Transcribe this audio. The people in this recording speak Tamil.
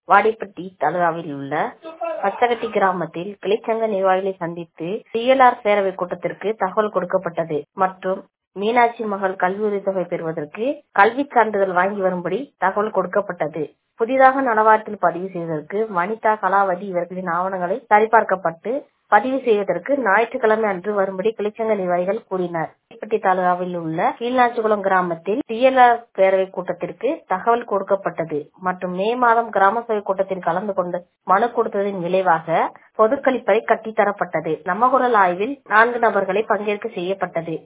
வாடிப்பட்டி தாலுகாவில் உள்ள பச்சகட்டி கிராமத்தில் கிளைச்சங்க நிர்வாகிகளை சந்தித்து டிஎல்ஆர் பேரவை கூட்டத்திற்கு தகவல் கொடுக்கப்பட்டது மற்றும் மீனாட்சி மகள் கல்வி உதவித்தொகை பெறுவதற்கு கல்வி சான்றிதழ் வாங்கி வரும்படி தகவல் கொடுக்கப்பட்டது புதிதாக நலவாரத்தில் பதிவு செய்வதற்கு வனிதா கலாவதி இவர்களின் ஆவணங்களை சரிபார்க்கப்பட்டு பதிவு செய்வதற்கு ஞாயிற்றுக்கிழமை அன்று வரும்படி கிளைச்சங்க நிர்வாகிகள் கூறினர் வாடிப்பட்டி தாலுகாவில் உள்ள கீழ்நாச்சிக்குளம் கிராமத்தில் டிஎல்ஆர் பேரவை கூட்டத்திற்கு தகவல் கொடுக்கப்பட்டது மற்றும் மே மாதம் கிராம சபை கூட்டத்தில் கலந்து கொண்டு மனு கொடுத்ததன் விளைவாக பொதுக்கழிப்பறை கட்டித்தரப்பட்டது நம்ம குரல் ஆய்வில் நான்கு நபர்களை பங்கேற்க செய்யப்பட்டது